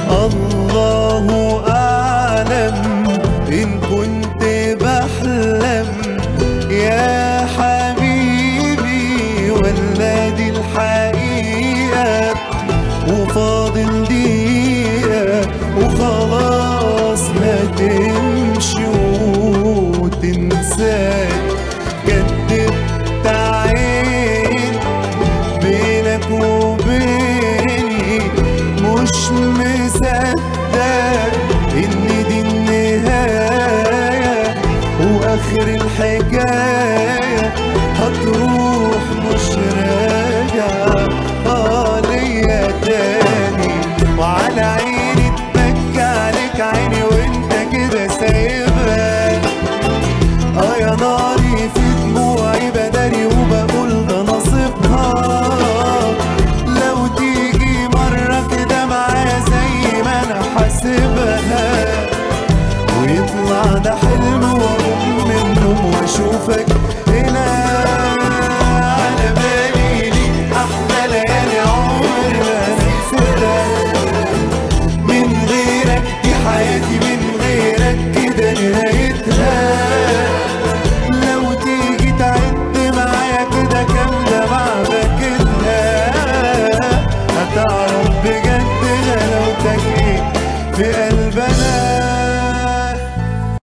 الله أعلم إن كنت بحلم يا حبيبي ولا دي الحقيقة وفاضل دقيقة وخلاص هتمشي وتنساك كدبت عين بينك وبيني مش مصدق ان دي النهاية واخر الحكاية هتروح مش راجعة اه ليا تاني وعلى عيني تبكي عليك عيني وانت كده سايبها اه يا ناري في دموعي بداري وبقول ده نصيبها لو تيجي مرة كده معايا زي ما انا حاسبها ويطلع ده حلم واقوم من النوم واشوفك